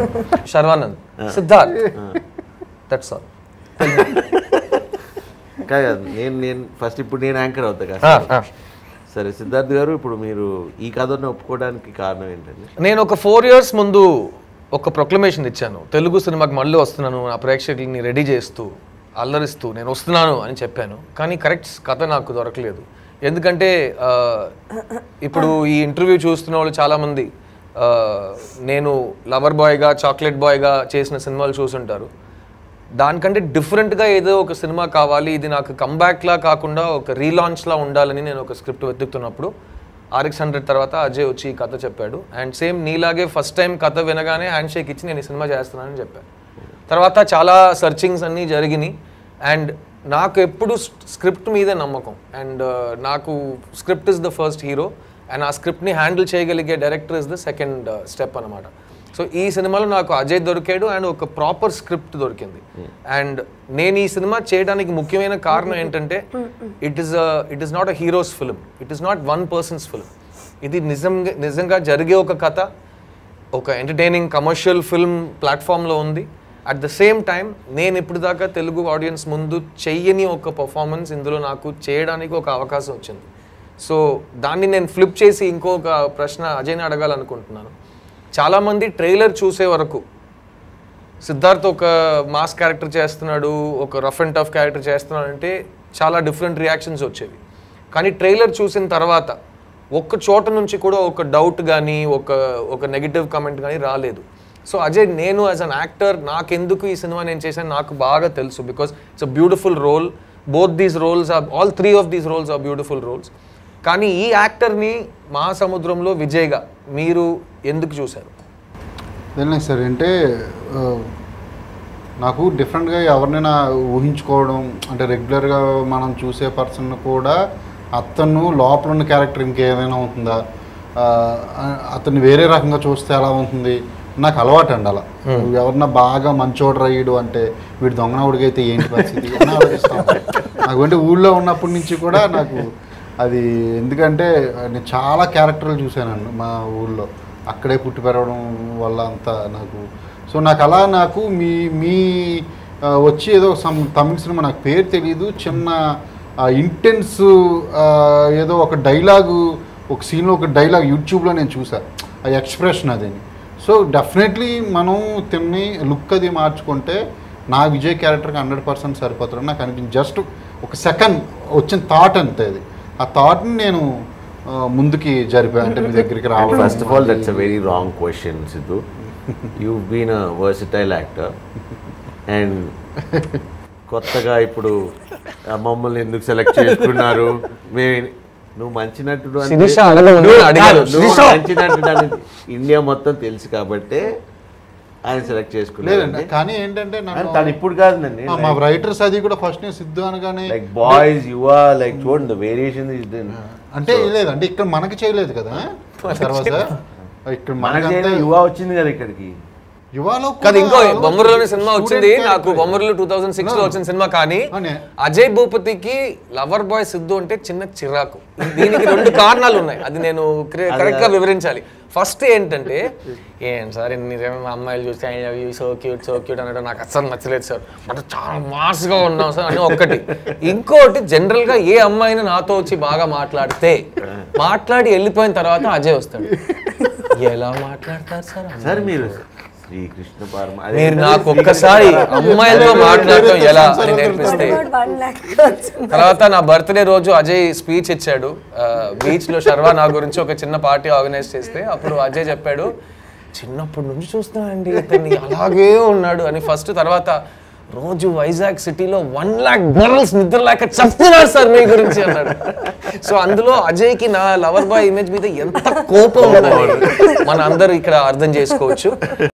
Sharwanand Siddharth that's all కాదు కాదు, నేను నేను ఫస్ట్ ఇప్పుడు నేను యాంకర్ అవుతా కదా సరే సిద్ధార్థ్ గారు ఇప్పుడు మీరు ఈ కథను ఒప్పుకోవడానికి కారణం ఏంటండి నేను ఒక ఫోర్ ఇయర్స్ ముందు ఒక ప్రొక్లమేషన్ ఇచ్చాను తెలుగు సినిమాకి మళ్ళీ వస్తున్నాను నా ప్రేక్షకుల్ని రెడీ చేస్తూ అల్లరిస్తూ నేను వస్తున్నాను అని చెప్పాను కానీ కరెక్ట్ కథ నాకు దొరకలేదు ఎందుకంటే ఆ, ఇప్పుడు ఈ ఇంటర్వ్యూ చూస్తున్న వాళ్ళు చాలామంది ఆ, నేను లవర్ బాయ్గా చాక్లెట్ బాయ్గా చేసిన సినిమాలు చూసుంటారు దానికంటే డిఫరెంట్గా ఏదో ఒక సినిమా కావాలి ఇది నాకు కంబ్యాక్లా కాకుండా ఒక రీలాంచ్లా ఉండాలని నేను ఒక స్క్రిప్ట్ వెతుకుతున్నప్పుడు ఆర్ఎక్స్ హండ్రెడ్ తర్వాత అజయ్ వచ్చి ఈ కథ చెప్పాడు అండ్ సేమ్ నీలాగే ఫస్ట్ టైం కథ వినగానే హ్యాండ్ షేక్ ఇచ్చి నేను ఈ సినిమా చేస్తున్నానని చెప్పాను తర్వాత చాలా సర్చింగ్స్ అన్నీ జరిగినాయి అండ్ నాకు ఎప్పుడు స్క్రిప్ట్ మీదే నమ్మకం అండ్ నాకు script is the first hero and ఆ స్క్రిప్ట్ని హ్యాండిల్ చేయగలిగే director is the second step అనమాట సో ఈ సినిమాలో నాకు అజయ్ దొరికాడు అండ్ ఒక ప్రాపర్ స్క్రిప్ట్ దొరికింది అండ్ నేను ఈ సినిమా చేయడానికి ముఖ్యమైన కారణం ఏంటంటే it is it is not a hero's film it is not one person's film ఇది నిజంగా నిజంగా జరిగే ఒక కథ ఒక ఎంటర్టైనింగ్ కమర్షియల్ ఫిల్మ్ ప్లాట్ఫామ్లో ఉంది అట్ ద సేమ్ టైం నేను ఇప్పుడు దాకా తెలుగు ఆడియన్స్ ముందు చెయ్యని ఒక పర్ఫార్మెన్స్ ఇందులో నాకు చేయడానికి ఒక అవకాశం వచ్చింది సో దాన్ని నేను ఫ్లిప్ చేసి ఇంకొక ప్రశ్న అజయ్ని అడగాలనుకుంటున్నాను చాలామంది ట్రైలర్ చూసే వరకు సిద్ధార్థ్ ఒక మాస్ క్యారెక్టర్ చేస్తున్నాడు ఒక రఫ్ అండ్ టఫ్ క్యారెక్టర్ చేస్తున్నాడు అంటే చాలా డిఫరెంట్ రియాక్షన్స్ వచ్చేవి కానీ ట్రైలర్ చూసిన తర్వాత ఒక్క చోట నుంచి కూడా ఒక డౌట్ కానీ ఒక ఒక నెగిటివ్ కమెంట్ కానీ రాలేదు సో అజయ్ నేను యాజ్ అన్ యాక్టర్ నాకెందుకు ఈ సినిమా నేను చేశాను నాకు బాగా తెలుసు because it's a beautiful role both these roles are all three of these roles are beautiful roles కానీ ఈ యాక్టర్ని మహాసముద్రంలో విజయ్గా మీరు ఎందుకు చూశారు తెలియదు సార్ అంటే ఆ, నాకు డిఫరెంట్గా ఎవరినైనా ఊహించుకోవడం అంటే రెగ్యులర్గా మనం చూసే పర్సన్ కూడా అతను లోపల ఉన్న క్యారెక్టర్ ఇంకేమైనా ఉంటుందా ఆ, అతన్ని వేరే రకంగా చూస్తే ఎలా ఉంటుంది నాకు అలవాటు అండి అలా ఎవరన్నా బాగా మంచోడు రయ్యడు అంటే వీడు దొంగనవుడికి అయితే ఏంటి పరిస్థితి అని ఆలోచిస్తాను నాకు అంటే ఊళ్ళో ఉన్నప్పటి నుంచి కూడా నాకు అది ఎందుకంటే నేను చాలా క్యారెక్టర్లు చూశానండి మా ఊళ్ళో అక్కడే పుట్టి పెరగడం వల్ల అంతా నాకు సో నాకు అలా నాకు మీ మీ ఆ, వచ్చి ఏదో సమ్ తమిళ సినిమా నాకు పేరు తెలియదు చిన్న ఇంటెన్స్ ఏదో ఒక డైలాగు ఒక సీన్లో ఒక డైలాగ్ యూట్యూబ్లో నేను చూసా ఆ ఎక్స్ప్రెషన్ అదని సో డెఫినెట్లీ మనం తిన్ని లుక్ అది మార్చుకుంటే నా విజయ్ క్యారెక్టర్కి హండ్రెడ్ పర్సెంట్ సరిపోతారు నాకు అనిపించింది జస్ట్ ఒక సెకండ్ వచ్చిన థాట్ అంతే అది ఆ థాట్ని నేను ఆ, ముందుకి జరిపా అంటే మీ దగ్గరికి రావడం first of all that's a very wrong question Siddhu you been a versatile actor and కొత్తగా ఇప్పుడు ఆ, మమ్మల్ని ఎందుకు సెలెక్ట్ చేసుకున్నారు మేము నువ్వు మంచి నటుడు అంటే- శిరీష అడగదు, నువ్వు నేను అడిగాను. కాదు, నువ్వు శిరీష! మంచి నటుడు అని ఇండియా మొత్తం తెలుసు కాబట్టి ఆయన సెలెక్ట్ చేసుకున్నారు లేదండి కానీ ఏంటంటే నన్ను తను ఇప్పుడు కాదు నన్ను ఆ, మా రైటర్స్ అది కూడా ఫస్ట్ నేను సిద్ధు అనగానే లైక్ బాయ్స్ యువ లైక్ చూడండి వేరియేషన్ ఇస్ దెన్ అంటే లేదంటే ఇక్కడ మనకి చేయలేదు కదా తర్వాత ఇక్కడ మనకి మనకంటే యువ వచ్చింది కదా ఇక్కడికి యువలో కాదు ఇంకో కూడా బొమ్మరిలోని సినిమా student వచ్చింది character. నాకు బొమ్మరిలో టూ థౌసండ్ సిక్స్ లో వచ్చిన సినిమా కానీ అనే. అజయ్ భూపతికి లవర్ బాయ్ సిద్ధు అంటే చిన్న చిరాకు దీనికి రెండు కారణాలు ఉన్నాయి అది నేను కరెక్ట్ గా వివరించాలి ఫస్ట్ ఏంటంటే ఏం సార్ ఎన్ని మా అమ్మాయిలు చూస్తే I love you so cute so cute అనడం నాకు అస్సలు నచ్చలేదు సార్ బట్ చాలా మాస్ గా ఉన్నాం సార్ అని ఒక్కటి ఇంకోటి జనరల్ గా ఏ అమ్మాయిని నాతో వచ్చి బాగా మాట్లాడితే మాట్లాడి వెళ్ళిపోయిన తర్వాత అజయ్ వస్తాడు ఎలా మాట్లాడతారు సార్ సార్ మీరు శ్రీకృష్ణ పరమ అదే మీరు కదా నాకు శ్రీకృష్ణ ఒక్కసారి పరమ- అమ్మాయిలతో మాట్లాడటం ఎలా అని నేర్పిస్తే About one lakh వచ్చింది. తర్వాత నా బర్త్డే రోజు అజయ్ స్పీచ్ ఇచ్చాడు బీచ్ లో శర్వా నా గురించి ఒక చిన్న పార్టీ ఆర్గనైజ్ చేస్తే అప్పుడు అజయ్ చెప్పాడు చిన్నప్పటి నుంచి చూస్తున్నానండి ఇతన్ని అలాగే ఉన్నాడు అని ఫస్ట్ తర్వాత రోజు వైజాగ్ సిటీలో వన్ లాక్ గర్ల్స్ నిద్ర లేక చెప్తున్నారు సార్ మీ గురించి అన్నాడు సో అందులో అజయ్కి నా లవర్ బాయ్ ఇమేజ్ మీద ఎంత కోపం ఉన్నది మన అందరూ ఇక్కడ అర్థం చేసుకోవచ్చు